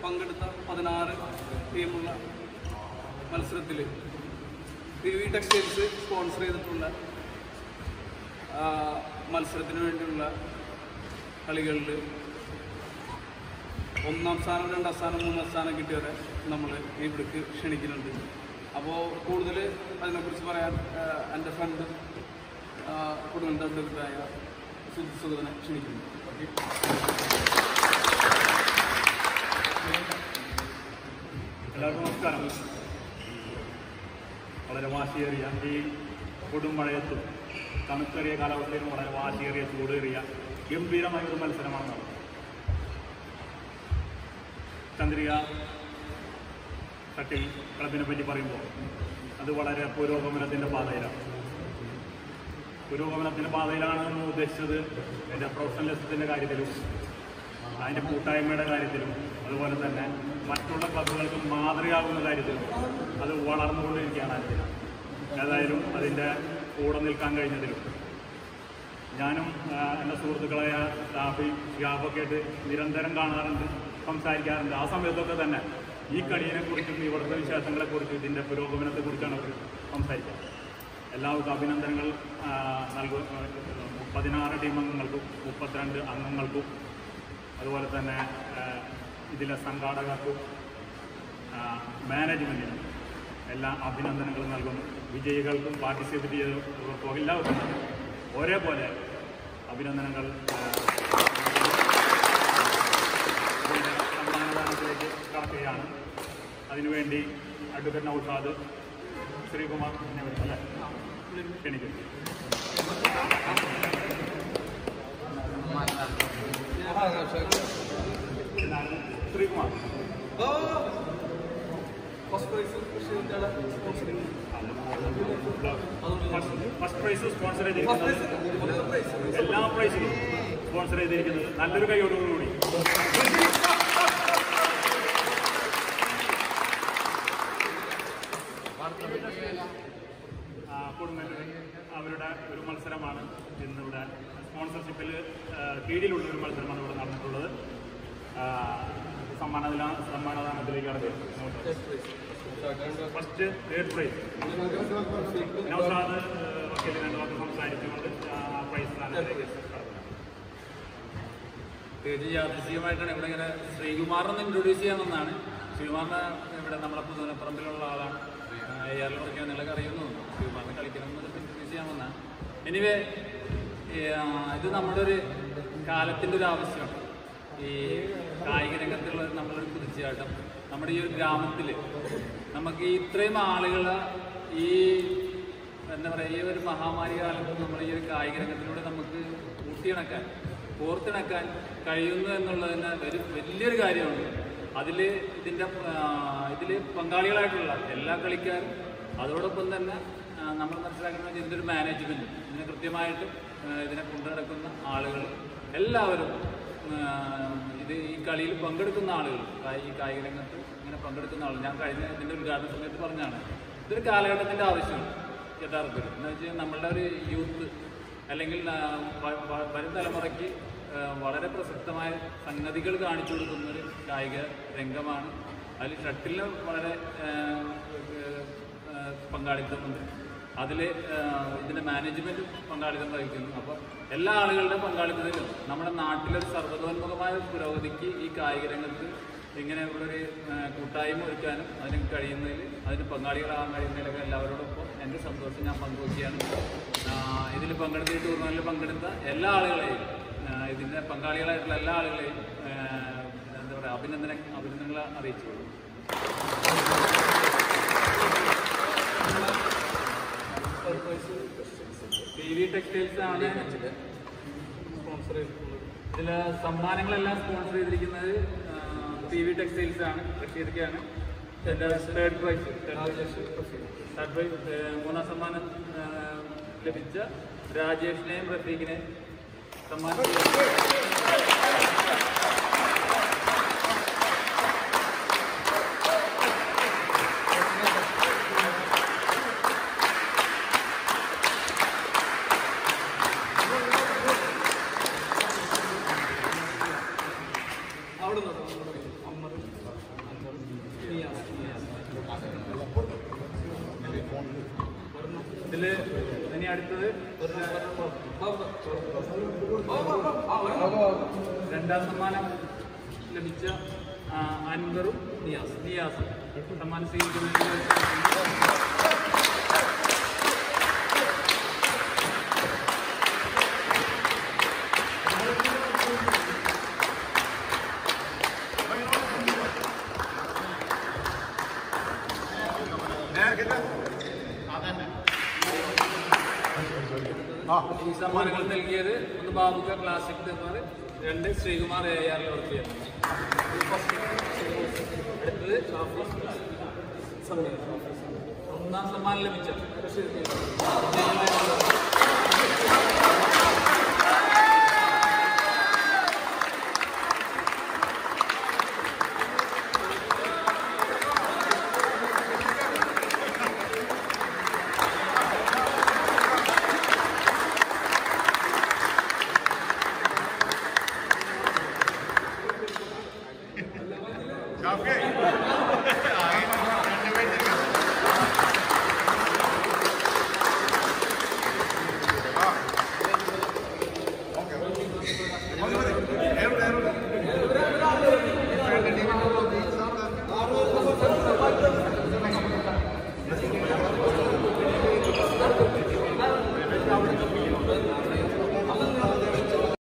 പങ്കെടുത്ത പതിനാറ് ടീമുള്ള മത്സരത്തിൽ പി വി ടെക്സ്റ്റൈൽസ് സ്പോൺസർ ചെയ്തിട്ടുള്ള ആ, മത്സരത്തിന് വേണ്ടിയുള്ള കളികളിൽ ഒന്നാം സ്ഥാനം രണ്ടാം സ്ഥാനം മൂന്നാം സ്ഥാനം കിട്ടിയവരെ നമ്മൾ ഇവിടേക്ക് ക്ഷണിക്കുന്നുണ്ട് അപ്പോൾ കൂടുതൽ അതിനെക്കുറിച്ച് പറയാൻ ആ, എൻ്റെ ഫ്രണ്ട് കൊടുങ്ങൽ അഡ്വക്കറ്റായ സുജിത് സുഗതനെ ക്ഷണിക്കുന്നു ഓക്കെ എല്ലാവർക്കും നമസ്കാരം വളരെ വാശിയേറിയ ഈ കൊടുമഴയത്തും തണുക്കേറിയ കാലാവസ്ഥയിലും വളരെ വാശിയേറിയ ചൂടേറിയ ഗംഭീരമായ ഒരു മത്സരമാണ് നടന്നത് ചന്ദ്രിക ഷട്ടിൽ ക്ലബിനെ പറ്റി പറയുമ്പോൾ അത് വളരെ പുരോഗമനത്തിൻ്റെ പാതയിലാണ് പുരോഗമനത്തിൻ്റെ പാതയിലാണ് എന്ന് ഉദ്ദേശിച്ചത് എൻ്റെ പ്രൊഫഷണലിസത്തിൻ്റെ കാര്യത്തിലും അതിൻ്റെ കൂട്ടായ്മയുടെ കാര്യത്തിലും അതുപോലെ തന്നെ മറ്റുള്ള ക്ലബ്ബുകൾക്ക് മാതൃകയാകുന്ന കാര്യത്തിലും അത് വളർന്നുകൊണ്ടിരിക്കുകയാണ് അതിന് ഏതായാലും അതിൻ്റെ കൂടെ നിൽക്കാൻ കഴിഞ്ഞതിലും ഞാനും ആ, എൻ്റെ സുഹൃത്തുക്കളായ ഷാഫി ഷിയാബൊക്കെ ആയിട്ട് നിരന്തരം കാണാറുണ്ട് സംസാരിക്കാറുണ്ട് ആ സമയത്തൊക്കെ തന്നെ ഈ കളിയെ കുറിച്ചും ഇവിടുത്തെ വിശേഷങ്ങളെക്കുറിച്ചും ഇതിൻ്റെ പുരോഗമനത്തെക്കുറിച്ചാണ് അവർ സംസാരിക്കുക എല്ലാവർക്കും അഭിനന്ദനങ്ങൾ ആ, നൽകും പതിനാറ് ടീം അംഗങ്ങൾക്കും മുപ്പത്തിരണ്ട് അംഗങ്ങൾക്കും അതുപോലെ തന്നെ ആ, ഇതിലെ സംഘാടകർക്കും ആ, മാനേജ്മെൻറ്റിനും എല്ലാ അഭിനന്ദനങ്ങളും നൽകുന്നു വിജയികൾക്കും പാർട്ടിസിപ്പേറ്റ് ചെയ്തവർക്കും എല്ലാവർക്കും ഒരേപോലെ അഭിനന്ദനങ്ങൾ ആ, ഇതിൻ്റെ സമ്മാനദാനത്തിലേക്ക് കടക്കുകയാണ് അതിനുവേണ്ടി അഡ്വക്കേറ്റ് നൌഷാദ് ശ്രീകുമാർ എന്നിവർ അല്ലേ ക്ഷണിക്കുന്നു എന്നാണ് ശ്രീകുമാർ ഫസ്റ്റ് പ്രൈസ് കൃഷിയുടെ സ്പോൺസറിങ് ഫസ്റ്റ് പ്രൈസ് സ്പോൺസർ ചെയ്തിരിക്കുന്നത് ഫസ്റ്റ് പ്രൈസ് എല്ലാ പ്രൈസിലും സ്പോൺസർ ചെയ്തിരിക്കുന്നത് നല്ലൊരു കൈയോടുകൂടി ആ, കൊടുങ്ങല്ലൂർ അവരുടെ ഒരു മത്സരമാണ് ഇന്നിവിടെ സ്പോൺസർഷിപ്പിൽ കീഴിലുള്ള ഒരു മത്സരമാണ് ഇവിടെ നടന്നിട്ടുള്ളത് ആ, സമ്മാനദിന സമ്മാനദാനത്തിലേക്കാണ് ഫസ്റ്റ് തേർഡ് പ്രൈസ് നൗഷാദ് വക്കീൽ രണ്ട് വാക്ക് സംസാരിച്ചുകൊണ്ട് ആ പ്രൈസ് സ്ഥാനത്തിലേക്ക് കടന്നു തികച്ചും യാദൃശ്ചികമായിട്ടാണ് ഇവിടെ ഇങ്ങനെ ശ്രീകുമാറിനെ ഇൻട്രൊഡ്യൂസ് ചെയ്യാമെന്നാണ് ശ്രീകുമാറിന് ഇവിടെ നമ്മളെ പുതുനപ്പറമ്പിലുള്ള ആളാണ് എയറിൽ പഠിക്കാൻ നിങ്ങളൊക്കെ അറിയുന്നു ശ്രീകുമാറിനെ കളിക്കണം എന്നൊക്കെ ഇൻട്രൊഡ്യൂസ് ചെയ്യാമെന്നാണ് എനിവേ ഇത് നമ്മുടെ ഒരു കാലത്തിൻ്റെ ഒരു ആവശ്യമാണ് ഈ കായിക രംഗത്തുള്ള നമ്മളൊരു കുതിച്ചുചാട്ടം നമ്മുടെ ഈ ഒരു ഗ്രാമത്തിൽ നമുക്ക് ഈ ഇത്രയും ആളുകൾ ഈ എന്താ പറയുക ഈ ഒരു മഹാമാരി കാലത്ത് നമ്മൾ ഈ ഒരു കായിക രംഗത്തിലൂടെ നമുക്ക് കൂട്ടിയിണക്കാൻ കോർത്തിണക്കാൻ കഴിയുന്നു എന്നുള്ളതിന് ഒരു വലിയൊരു കാര്യമാണ് അതിൽ ഇതിൻ്റെ ഇതിൽ പങ്കാളികളായിട്ടുള്ള എല്ലാ കളിക്കാരും അതോടൊപ്പം തന്നെ ആ, നമ്മൾ മനസ്സിലാക്കുന്നത് ഇതിൻ്റെ ഒരു മാനേജ്മെൻറ്റ് ഇതിനെ കൃത്യമായിട്ട് ആ, ഇതിനെ കൊണ്ടു നടക്കുന്ന ആളുകൾ എല്ലാവരും ആ, ഇത് ഈ കളിയിൽ പങ്കെടുക്കുന്ന ആളുകൾ കായി- ഈ കായിക രംഗത്ത് ഇങ്ങനെ പങ്കെടുക്കുന്ന ആളുകൾ ഞാൻ കഴിഞ്ഞ ഇതിൻ്റെ ഉദ്ഘാടന സമയത്ത് പറഞ്ഞാണ് ഇതൊരു കാലഘട്ടത്തിൻ്റെ ആവശ്യമാണ് യഥാർത്ഥത്തിൽ എന്ന് വെച്ചാൽ നമ്മളുടെ ഒരു യൂത്ത് അല്ലെങ്കിൽ ആ, വ- വ- വരും തലമുറയ്ക്ക് ആ, വളരെ പ്രസക്തമായ സംഗതികൾ കാണിച്ചു കൊടുക്കുന്ന ഒരു കായിക രംഗമാണ് അതിൽ ഷട്ടിലിന് വളരെ ആ, ആ, പങ്കാളിത്തമുണ്ട് അതിൽ ഇതിൻ്റെ മാനേജ്മെൻറ്റ് പങ്കാളിത്തം വഹിക്കുന്നു അപ്പോൾ എല്ലാ ആളുകളുടെ പങ്കാളിത്തത്തിലും നമ്മുടെ നാട്ടിലൊരു സർവ്വതോന്മുഖമായ ഒരു പുരോഗതിക്ക് ഈ കായിക രംഗത്ത് ഇങ്ങനെയുള്ളൊരു ആ, കൂട്ടായ്മ ഒരുക്കാനും അതിന് കഴിയുന്നതിൽ അതിന് പങ്കാളികളാകാൻ കഴിയുന്നതിലൊക്കെ എല്ലാവരോടൊപ്പം എൻ്റെ സന്തോഷം ഞാൻ പങ്കുവയ്ക്കുകയാണ് ഇതിൽ പങ്കെടുത്ത ഈ ടൂർണമെൻറ്റിൽ പങ്കെടുത്ത എല്ലാ ആളുകളെയും ആ, ഇതിൻ്റെ പങ്കാളികളായിട്ടുള്ള എല്ലാ ആളുകളെയും ആ, എന്താ പറയുക അഭിനന്ദന അഭിനന്ദനങ്ങൾ അറിയിച്ചു പി വി ടെക്സ്റ്റൈൽസ് ആണ് സ്പോൺസർ ചെയ്തിട്ടുള്ളത് ഇതിൽ സമ്മാനങ്ങളെല്ലാം സ്പോൺസർ ചെയ്തിരിക്കുന്നത് പി വി ടെക്സ്റ്റൈൽസ് ആണ് റഷീദൊക്കെയാണ് third prize Rajesh Praseed third prize മൂന്നാം സമ്മാനം ആ, ലഭിച്ച രാജേഷിനെയും റഫീഖിനെയും സമ്മാനം അവിടെ നിന്ന് അമ്മ ഇതില് ഇനി അടുത്തത് രണ്ടാം സമ്മാനം ലഭിച്ച ആ, അൻവറും നിയാസ് നിയാസും സമ്മാനം സ്വീകരിക്കുന്നതിന് ഈ സമ്മാനങ്ങൾ നൽകിയത് ഒന്ന് ബാബുക്ക ക്ലാസിക് തെന്മാർ രണ്ട് ശ്രീകുമാർ എ ആർ വർക്ക് അടുത്തത് ഒന്നാം സമ്മാനം ലഭിച്ച